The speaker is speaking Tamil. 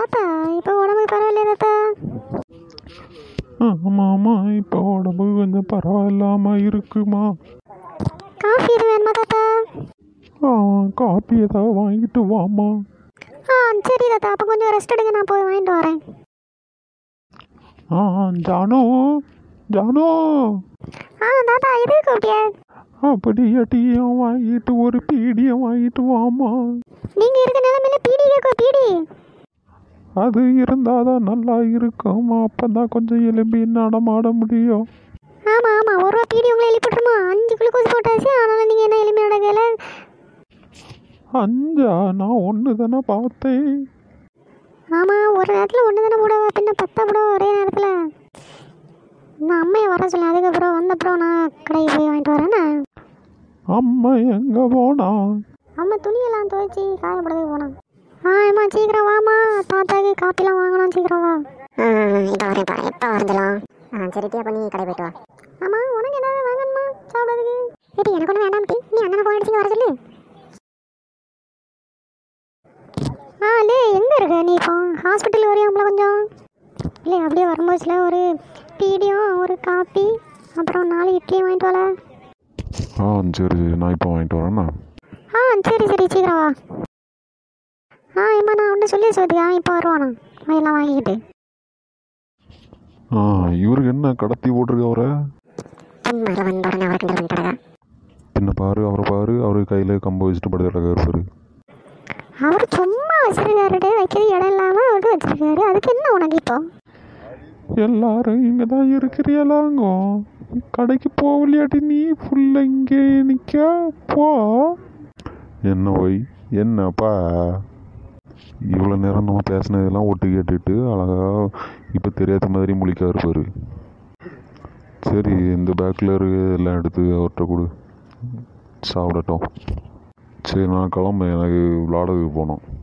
தாத்தா இப்போ உடம்பு பரவாயில்லையா தாத்தா ஆமாம் ஆமாம் இப்போ உடம்பு கொஞ்சம் பரவாயில்லாமல் இருக்குமா காஃபி எதுவும் வேணுமா தாத்தா ஆ காப்பி ஏதாவது வாங்கிட்டு வாம்மா ஆ சரி தாத்தா அப்போ கொஞ்சம் ரெஸ்ட் எடுங்க நான் போய் வாங்கிட்டு வரேன் ஆ ஜானு ஜானு ஆ தாத்தா இது கூப்பிட்டியா அப்படியே டீயும் வாங்கிட்டு ஒரு பீடியும் வாங்கிட்டு வாம்மா நீங்கள் இருக்க நிலைமையில பீடி கேட்கோ பீடி அது இருந்தால் தான் நல்லா இருக்கும் அப்போ தான் கொஞ்சம் எலும்பி நடமாட முடியும் ஆமாம் ஆமாம் ஒரு ரூபா பீடி உங்களை எழுப்பிட்டுருமா அஞ்சு குளுக்கோஸ் போட்டாச்சு ஆனாலும் நீங்கள் என்ன எலும்பி நடக்கல அஞ்சா நான் ஒன்று தானே பார்த்தேன் ஆமாம் ஒரு நேரத்தில் ஒன்று தானே போடுவா பின்ன பத்தா போடுவா ஒரே நேரத்தில் நான் அம்மையை வர சொல்லி அதுக்கப்புறம் வந்தப்புறம் நான் கடைக்கு போய் வாங்கிட்டு வரேண்ணே அம்மா எங்கே போனா அம்மா துணியெல்லாம் துவைச்சி காயப்படுறதுக்கு போனான் ஆ அம்மா சீக்கிரம் வாம்மா தாத்தாக்கு காப்பிலாம் வாங்கணும் சீக்கிரம் வா இப்போ வரேன்ப்பா எப்போ வரதுலாம் ஆ சரி டீ பண்ணி கடை போயிட்டு வா ஆமாம் உனக்கு ஏதாவது வாங்கணுமா சாப்பிட்றதுக்கு ஏடி எனக்கு ஒன்றும் வேண்டாம் டீ நீ அண்ணனை ஃபோன் அடிச்சு வர சொல்லு ஆ லே எங்கே இருக்க நீ இப்போ ஹாஸ்பிட்டல் வரையாம்ல கொஞ்சம் இல்லை அப்படியே வரும்போதுல ஒரு பீடியும் ஒரு காப்பி அப்புறம் நாலு இட்லியும் வாங்கிட்டு வரல ஆ சரி சரி நான் இப்போ வாங்கிட்டு வரேண்ணா ஆ சரி சரி சீக்கிரம் வா ஆ இம்மா நான் ஒன்று சொல்லி சொல்லியா இப்போ வருவானா எல்லாம் வாங்கிக்கிட்டு ஆ இவருக்கு என்ன கடத்தி போட்டிருக்கு அவரை பொன்மலை வந்த உடனே அவரை கிண்டல் பண்ணிட்டு கிடக்கா பின்ன பாரு அவரை பாரு அவர் கையில் கம்பு வச்சுட்டு படுத்து கிடக்காரு பாரு அவர் சும்மா வச்சிருக்காருடே வைக்கிறது இடம் இல்லாமல் அவரு வச்சிருக்காரு அதுக்கு என்ன உனக்கு இப்போ எல்லாரும் இங்கே தான் இருக்கிறியலாங்கோ கடைக்கு போகலையாட்டி நீ ஃபுல்லாக இங்கே நிற்க போ என்ன ஒய் என்னப்பா இவ்வளோ நேரம் நம்ம பேசினதெல்லாம் ஒட்டு கேட்டுட்டு அழகா இப்போ தெரியாத மாதிரி முழிக்காரு பாரு சரி இந்த பேக்கில் இருக்கு எல்லாம் எடுத்து அவர்கிட்ட கொடு சாப்பிடட்டும் சரி நான் கிளம்பேன் எனக்கு விளாடதுக்கு போகணும்